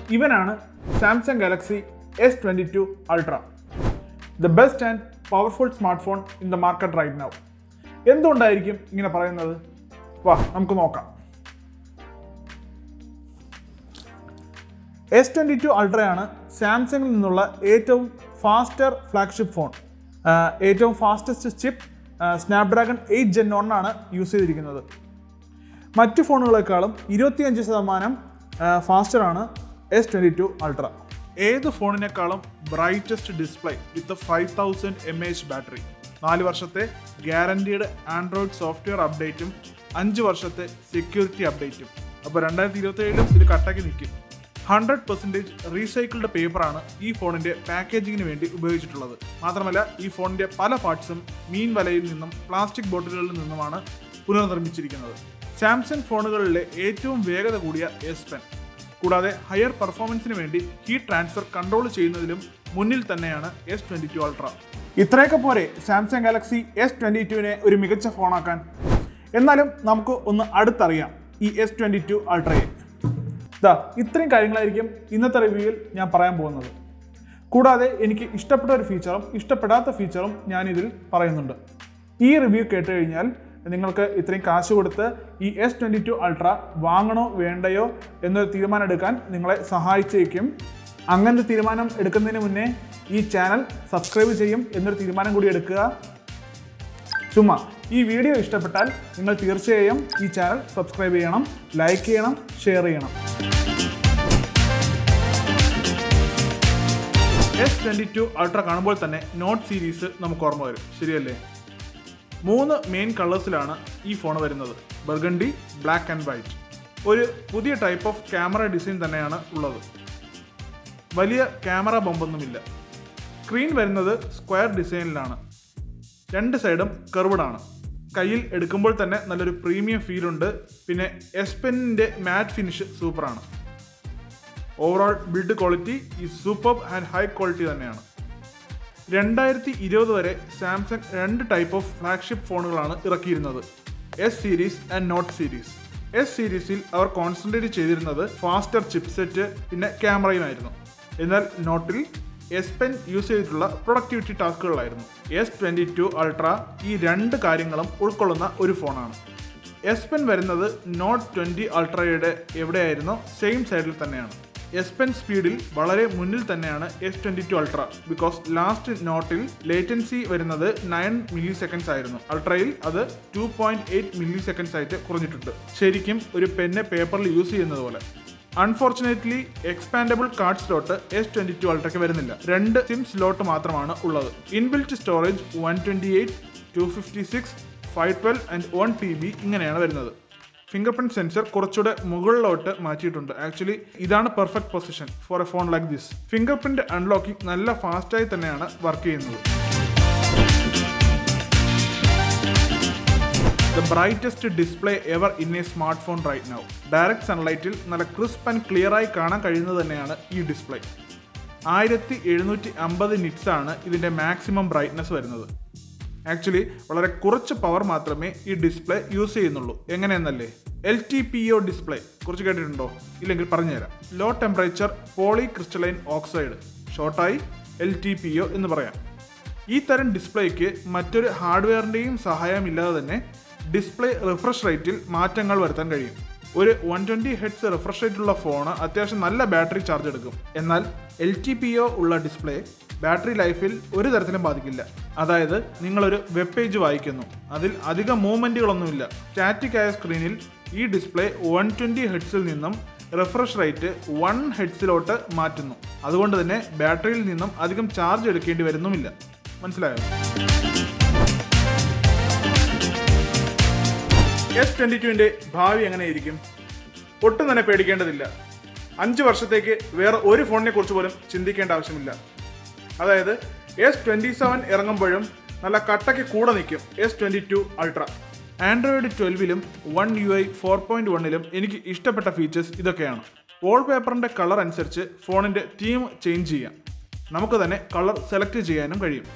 ഇവനാണ് Samsung Galaxy S twenty two ultra the best and powerful smart phone in the market right now എന്തുകൊണ്ടായിരിക്കും ഇങ്ങനെ പറയുന്നത് വാ നമുക്ക് നോക്കാം എസ് ട്വൻറ്റി ടു അൾട്രയാണ് സാംസങ്ങിൽ നിന്നുള്ള ഏറ്റവും ഫാസ്റ്റർ ഫ്ലാഗ്ഷിപ്പ് ഫോൺ ആഹ് ഏറ്റവും fastest chip Snapdragon eight gen ആണ് യൂസ് ചെയ്തിരിക്കുന്നത് മറ്റു ഫോണുകളെക്കാളും ഇരുപത്തിയഞ്ച് ശതമാനം ഫാസ്റ്ററാണ് എസ് ട്വൻറ്റി ടു അൾട്ര ഏത് ഫോണിനേക്കാളും brightest display with five thousand M H battery നാല് വർഷത്തെ ഗ്യാരണ്ടീഡ് ആൻഡ്രോയിഡ് സോഫ്റ്റ്വെയർ അപ്ഡേറ്റും അഞ്ച് വർഷത്തെ സെക്യൂരിറ്റി അപ്ഡേറ്റും അപ്പോൾ രണ്ടായിരത്തി ഇരുപത്തി ഏഴിലും ഇത് കട്ടാക്കി നിൽക്കും ഹൺഡ്രഡ് പെർസെൻറ്റേജ് റീസൈക്കിൾഡ് പേപ്പറാണ് ഈ ഫോണിന്റെ പാക്കേജിങ്ങിന് വേണ്ടി ഉപയോഗിച്ചിട്ടുള്ളത് മാത്രമല്ല ഈ ഫോണിന്റെ പല പാർട്സും മീൻ വലയിൽ നിന്നും പ്ലാസ്റ്റിക് ബോട്ടിലുകളിൽ നിന്നുമാണ് പുനർനിർമ്മിച്ചിരിക്കുന്നത് സാംസങ് ഫോണുകളിലെ ഏറ്റവും വേഗത കൂടിയ എസ് പെൻ കൂടാതെ ഹയർ പെർഫോമൻസിന് വേണ്ടി ഹീറ്റ് ട്രാൻസ്ഫർ കൺട്രോൾ ചെയ്യുന്നതിലും മുന്നിൽ തന്നെയാണ് എസ് ട്വന്റി ടു അൾട്ര ഇത്രയൊക്കെ പോരെ സാംസങ് ഗാലക്സി എസ് ട്വന്റി ടുവിനെ ഒരു മികച്ച ഫോണാക്കാൻ എന്നാലും നമുക്ക് ഒന്ന് അടുത്തറിയാം ഈ എസ് ട്വന്റി ടു അൾട്രയെ ദാ ഇത്രയും കാര്യങ്ങളായിരിക്കും ഇന്നത്തെ റിവ്യൂവിൽ ഞാൻ പറയാൻ പോകുന്നത് കൂടാതെ എനിക്ക് ഇഷ്ടപ്പെട്ട ഒരു ഫീച്ചറും ഇഷ്ടപ്പെടാത്ത ഫീച്ചറും ഞാനിതിൽ പറയുന്നുണ്ട് ഈ റിവ്യൂ കേട്ട് കഴിഞ്ഞാൽ നിങ്ങൾക്ക് ഇത്രയും കാശ് കൊടുത്ത് ഈ എസ് ട്വൻറ്റി ടു അൾട്ര വാങ്ങണോ വേണ്ടയോ എന്നൊരു തീരുമാനം എടുക്കാൻ നിങ്ങളെ സഹായിച്ചേക്കും അങ്ങനത്തെ തീരുമാനം എടുക്കുന്നതിന് മുന്നേ ഈ ചാനൽ സബ്സ്ക്രൈബ് ചെയ്യും എന്നൊരു തീരുമാനം കൂടി എടുക്കുക ചുമ്മാ ഈ വീഡിയോ ഇഷ്ടപ്പെട്ടാൽ നിങ്ങൾ തീർച്ചയായും ഈ ചാനൽ സബ്സ്ക്രൈബ് ചെയ്യണം ലൈക്ക് ചെയ്യണം ഷെയർ ചെയ്യണം എസ് ട്വൻറ്റി ടു അൾട്ര കാണുമ്പോൾ തന്നെ നോട്ട് സീരീസ് നമുക്ക് ഓർമ്മ വരും ശരിയല്ലേ മൂന്ന് മെയിൻ കളേഴ്സിലാണ് ഈ ഫോൺ വരുന്നത് ബർഗണ്ടി ബ്ലാക്ക് ആൻഡ് വൈറ്റ് ഒരു പുതിയ ടൈപ്പ് ഓഫ് ക്യാമറ ഡിസൈൻ തന്നെയാണ് ഉള്ളത് വലിയ ക്യാമറ ബമ്പൊന്നുമില്ല സ്ക്രീൻ വരുന്നത് സ്ക്വയർ ഡിസൈനിലാണ് രണ്ട് സൈഡും കർവ്ഡ് ആണ് കയ്യിൽ എടുക്കുമ്പോൾ തന്നെ നല്ലൊരു പ്രീമിയം ഫീൽ ഉണ്ട് പിന്നെ എസ് പെന്നിൻ്റെ മാറ്റ് ഫിനിഷ് സൂപ്പറാണ് ഓവറോൾ ബിൽഡ് ക്വാളിറ്റി ഈ സൂപ്പർ ആൻഡ് ഹൈ ക്വാളിറ്റി തന്നെയാണ് രണ്ടായിരത്തി ഇരുപത് വരെ സാംസങ് രണ്ട് ടൈപ്പ് ഓഫ് ഫ്ലാഗ്ഷിപ്പ് ഫോണുകളാണ് ഇറക്കിയിരുന്നത് S series and Note series S സീരീസിൽ അവർ കോൺസെൻട്രേറ്റ് ചെയ്തിരുന്നത് ഫാസ്റ്റർ ചിപ്സെറ്റ് പിന്നെ ക്യാമറയുമായിരുന്നു എന്നാൽ നോട്ടിൽ എസ് പെൻ യൂസ് ചെയ്തിട്ടുള്ള പ്രൊഡക്ടിവിറ്റി ടാസ്കുകളായിരുന്നു എസ് ട്വൻറ്റി ടു അൾട്ര ഈ രണ്ട് കാര്യങ്ങളും ഉൾക്കൊള്ളുന്ന ഒരു ഫോണാണ് എസ് പെൻ വരുന്നത് നോട്ട് ട്വൻറ്റി അൾട്രയുടെ എവിടെയായിരുന്നോ സെയിം സൈഡിൽ തന്നെയാണ് എസ് പെൻ സ്പീഡിൽ വളരെ മുന്നിൽ തന്നെയാണ് S twenty two Ultra because last നോട്ടിൽ ലേറ്റൻസി വരുന്നത് നയൻ മില്ലി സെക്കൻഡ്സ് ആയിരുന്നു അൾട്രയിൽ അത് two point eight milliseconds ആയിട്ട് കുറഞ്ഞിട്ടുണ്ട് ശരിക്കും ഒരു പെന്ന് പേപ്പറിൽ യൂസ് ചെയ്യുന്നത് പോലെ unfortunately expandable card slot S twenty two അൾട്രയ്ക്ക് വരുന്നില്ല രണ്ട് സിം സ്ലോട്ട് മാത്രമാണ് ഉള്ളത് inbuilt storage one twenty eight two fifty six five twelve and one T B ഇങ്ങനെയാണ് വരുന്നത് ഫിംഗർ പ്രിന്റ് സെൻസർ കുറച്ചുകൂടെ മുകളിലോട്ട് മാറ്റിയിട്ടുണ്ട് ആക്ച്വലി ഇതാണ് perfect position for a phone like this fingerprint unlocking നല്ല ഫാസ്റ്റായി തന്നെയാണ് വർക്ക് ചെയ്യുന്നത് the brightest display ever in a smartphone right now direct സൺലൈറ്റിൽ നല്ല ക്രിസ്പ് ആൻഡ് ക്ലിയർ ആയി കാണാൻ കഴിയുന്നത് തന്നെയാണ് ഈ ഡിസ്പ്ലേ ആയിരത്തി എഴുന്നൂറ്റി അമ്പത് നിറ്റ്സ് ആണ് ഇതിൻ്റെ മാക്സിമം ബ്രൈറ്റ്നസ് വരുന്നത് ആക്ച്വലി വളരെ കുറച്ച് പവർ മാത്രമേ ഈ ഡിസ്പ്ലേ യൂസ് ചെയ്യുന്നുള്ളൂ എങ്ങനെയെന്നല്ലേ L T P O display കുറിച്ച് കേട്ടിട്ടുണ്ടോ ഇല്ലെങ്കിൽ പറഞ്ഞുതരാം low temperature polycrystalline oxide ഷോർട്ടായി എൽ ടി പി ഒ എന്ന് പറയാം ഈ തരം ഡിസ്പ്ലേക്ക് മറ്റൊരു ഹാർഡ്വെയറിൻ്റെയും സഹായമില്ലാതെ തന്നെ ഡിസ്പ്ലേ റിഫ്രഷ് റേറ്റിൽ മാറ്റങ്ങൾ വരുത്താൻ കഴിയും ഒരു one twenty hertz refresh rate ഉള്ള ഫോൺ അത്യാവശ്യം നല്ല ബാറ്ററി ചാർജ് എടുക്കും എന്നാൽ എൽ ടി പി ഒ ഉള്ള ഡിസ്പ്ലേ ബാറ്ററി ലൈഫിൽ ഒരു തരത്തിലും ബാധിക്കില്ല അതായത് നിങ്ങളൊരു വെബ് പേജ് വായിക്കുന്നു അതിൽ അധികം മൂവ്മെൻറ്റുകളൊന്നുമില്ല സ്റ്റാറ്റിക് ആയ സ്ക്രീനിൽ ഈ ഡിസ്പ്ലേ വൺ ട്വൻറ്റി ഹെഡ്സിൽ നിന്നും റിഫ്രഷ് റേറ്റ് വൺ ഹെഡ്സിലോട്ട് മാറ്റുന്നു അതുകൊണ്ട് തന്നെ ബാറ്ററിയിൽ നിന്നും അധികം ചാർജ് എടുക്കേണ്ടി വരുന്നുമില്ല മനസ്സിലായോ എസ് ട്വന്റി ടുവിന്റെ ഭാവി എങ്ങനെയായിരിക്കും ഒട്ടും തന്നെ പേടിക്കേണ്ടതില്ല അഞ്ച് വർഷത്തേക്ക് വേറെ ഒരു ഫോണിനെ കുറിച്ച് പോലും ചിന്തിക്കേണ്ട ആവശ്യമില്ല അതായത് എസ് ട്വന്റി സെവൻ ഇറങ്ങുമ്പോഴും നല്ല കട്ടയ്ക്ക് കൂടെ നിൽക്കും S twenty two ultra android ട്വൽവിലും one U I four point വണ്ണിലും എനിക്ക് ഇഷ്ടപ്പെട്ട ഫീച്ചേഴ്സ് ഇതൊക്കെയാണ് വാൾ പേപ്പറിന്റെ കളർ അനുസരിച്ച് ഫോണിന്റെ തീം ചേഞ്ച് ചെയ്യാം നമുക്ക് തന്നെ കളർ സെലക്ട് ചെയ്യാനും കഴിയും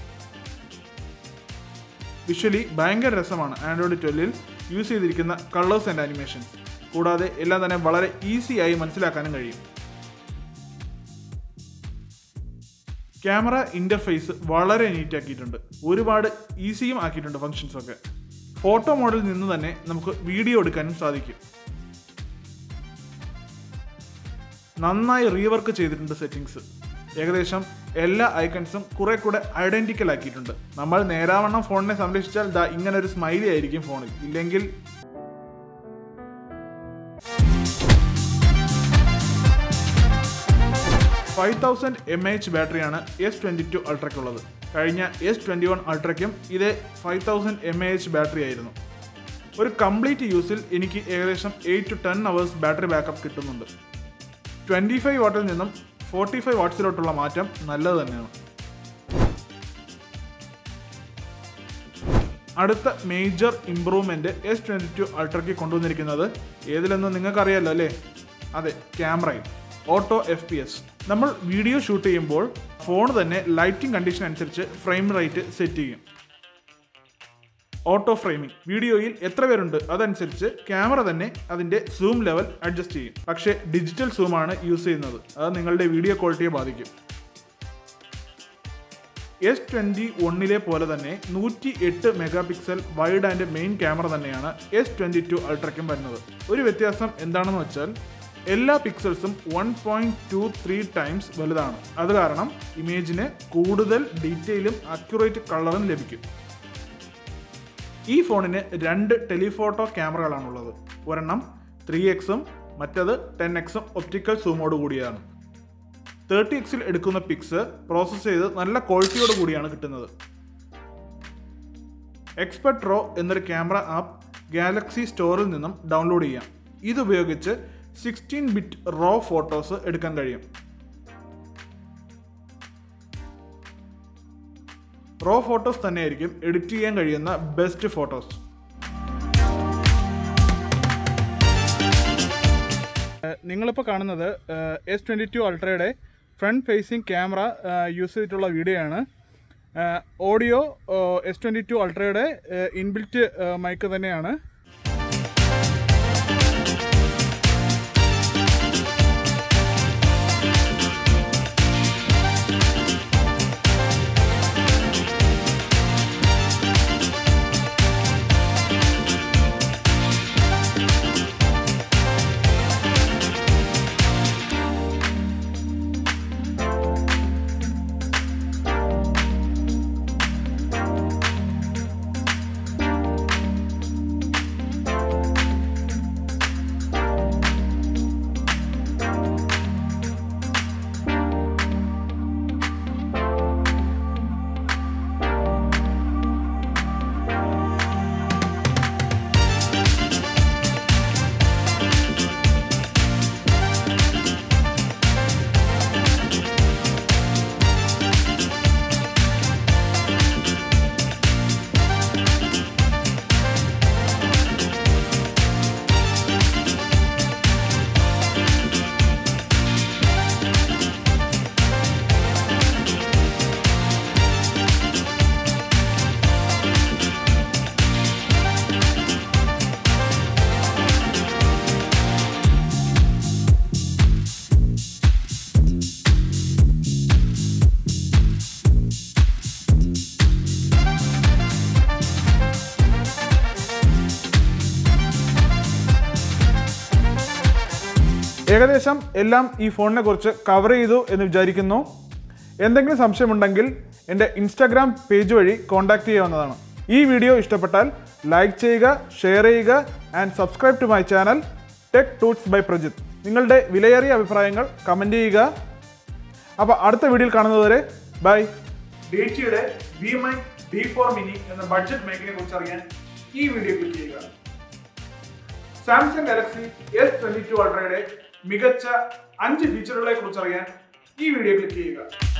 വിഷ്വലി ഭയങ്കര രസമാണ് ആൻഡ്രോയിഡ് ട്വൽവിൽ യൂസ് ചെയ്തിരിക്കുന്ന കളേഴ്സ് ആൻഡ് ആനിമേഷൻസ് കൂടാതെ എല്ലാം തന്നെ വളരെ ഈസി ആയി മനസ്സിലാക്കാനും കഴിയും ക്യാമറ ഇൻ്റർഫേസ് വളരെ നീറ്റ് ആക്കിയിട്ടുണ്ട് ഒരുപാട് ഈസിയും ആക്കിയിട്ടുണ്ട് ഫങ്ഷൻസ് ഒക്കെ ഫോട്ടോ മോഡിൽ നിന്ന് തന്നെ നമുക്ക് വീഡിയോ എടുക്കാനും സാധിക്കും നന്നായി റീവർക്ക് ചെയ്തിട്ടുണ്ട് സെറ്റിങ്സ് ഏകദേശം എല്ലാ ഐക്കൺസും കുറെ കൂടെ ഐഡന്റിക്കൽ ആക്കിയിട്ടുണ്ട് നമ്മൾ നേരാവണ്ണം ഫോണിനെ സംരക്ഷിച്ചാൽ ദാ ഇങ്ങനെ ഒരു സ്മൈലി ആയിരിക്കും ഫോണിൽ ഇല്ലെങ്കിൽ ഫൈവ് തൗസൻഡ് എം എച്ച് ബാറ്ററിയാണ് എസ് ട്വൻറ്റി ടു അൾട്രയ്ക്കുള്ളത് കഴിഞ്ഞ എസ് ട്വൻറ്റി വൺ അൾട്രയ്ക്കും ഇതേ five thousand M A H battery ആയിരുന്നു ഒരു കംപ്ലീറ്റ് യൂസിൽ എനിക്ക് ഏകദേശം eight to ten hours battery backup കിട്ടുന്നുണ്ട് ട്വൻറ്റി ഫൈവ് വാട്ടിൽ നിന്നും ഫോർട്ടി ഫൈവ് വാട്ട്സിലോട്ടുള്ള മാറ്റം നല്ലത് തന്നെയാണ് അടുത്ത major improvement S twenty two അൾട്രയ്ക്ക് കൊണ്ടുവന്നിരിക്കുന്നത് ഏതിലെന്ന് നിങ്ങൾക്കറിയാലോ അല്ലേ അതെ ക്യാമറയിൽ ഓട്ടോ എഫ് പി എസ് നമ്മൾ വീഡിയോ ഷൂട്ട് ചെയ്യുമ്പോൾ ഫോൺ തന്നെ ലൈറ്റിംഗ് കണ്ടീഷൻ അനുസരിച്ച് ഫ്രെയിം റേറ്റ് സെറ്റ് ചെയ്യും ഓട്ടോ ഫ്രെയിമിംഗ് വീഡിയോയിൽ എത്ര പേരുണ്ട് അതനുസരിച്ച് ക്യാമറ തന്നെ അതിന്റെ സൂം ലെവൽ അഡ്ജസ്റ്റ് ചെയ്യും പക്ഷേ ഡിജിറ്റൽ സൂം ആണ് യൂസ് ചെയ്യുന്നത് അത് നിങ്ങളുടെ വീഡിയോ ക്വാളിറ്റിയെ ബാധിക്കും എസ് ട്വൻറ്റി ഒന്നിലെ പോലെ തന്നെ നൂറ്റി എട്ട് megapixel wide and main camera തന്നെയാണ് എസ് ട്വൻറ്റി ടു അൾട്രയ്ക്കും വരുന്നത് ഒരു വ്യത്യാസം എന്താണെന്ന് വെച്ചാൽ എല്ലാ പിക്സൽസും one point two three times വലുതാണ് അത് കാരണം ഇമേജിന് കൂടുതൽ ഡീറ്റെയിലും അക്യുറേറ്റ് കളറും ലഭിക്കും ഈ ഫോണിന് രണ്ട് ടെലിഫോട്ടോ ക്യാമറകളാണുള്ളത് ഒരെണ്ണം ത്രീ എക്സും മറ്റത് ടെൻ എക്സും ഒപ്റ്റിക്കൽ സൂമോട് കൂടിയാണ് തേർട്ടി എക്സിൽ എടുക്കുന്ന പിക്സ് പ്രോസസ്സ് ചെയ്ത് നല്ല ക്വാളിറ്റിയോട് കൂടിയാണ് കിട്ടുന്നത് എക്സ്പെർട്ട് റോ എന്നൊരു ക്യാമറ ആപ്പ് ഗാലക്സി സ്റ്റോറിൽ നിന്നും ഡൗൺലോഡ് ചെയ്യാം ഇതുപയോഗിച്ച് സിക്സ്റ്റീൻ ബിറ്റ് റോ ഫോട്ടോസ് എടുക്കാൻ കഴിയും റോ ഫോട്ടോസ് തന്നെയായിരിക്കും എഡിറ്റ് ചെയ്യാൻ കഴിയുന്ന ബെസ്റ്റ് ഫോട്ടോസ് നിങ്ങളിപ്പോൾ കാണുന്നത് എസ് ട്വൻറ്റി ടു അൾട്രയുടെ ഫ്രണ്ട് ഫേസിംഗ് ക്യാമറ യൂസ് ചെയ്തിട്ടുള്ള വീഡിയോ ആണ് ഓഡിയോ എസ് ട്വൻറ്റി ടു അൾട്രയുടെ ഇൻബിൽറ്റ് മൈക്ക് തന്നെയാണ് ഏകദേശം എല്ലാം ഈ ഫോണിനെ കുറിച്ച് കവർ ചെയ്തു എന്ന് വിചാരിക്കുന്നു എന്തെങ്കിലും സംശയമുണ്ടെങ്കിൽ എൻ്റെ ഇൻസ്റ്റാഗ്രാം പേജ് വഴി കോൺടാക്ട് ചെയ്യാവുന്നതാണ് ഈ വീഡിയോ ഇഷ്ടപ്പെട്ടാൽ ലൈക്ക് ചെയ്യുക ഷെയർ ചെയ്യുക and subscribe to my channel tech toots by Prajith നിങ്ങളുടെ വിലയേറിയ അഭിപ്രായങ്ങൾ കമൻറ്റ് ചെയ്യുക അപ്പോൾ അടുത്ത വീഡിയോയിൽ കാണുന്നതുവരെ ബൈ ഡേറ്റിയുടെ V my D four mini എന്ന ബഡ്ജറ്റ് മേക്കിനെ കുറിച്ച് അറിയാൻ ഈ വീഡിയോ ക്ലിക്ക് ചെയ്യുക Samsung Galaxy S twenty two അൾട്രയുടെ മികച്ച അഞ്ച് ഫീച്ചറുകളെ കുറിച്ച് അറിയാൻ ഈ വീഡിയോ ക്ലിക്ക് ചെയ്യുക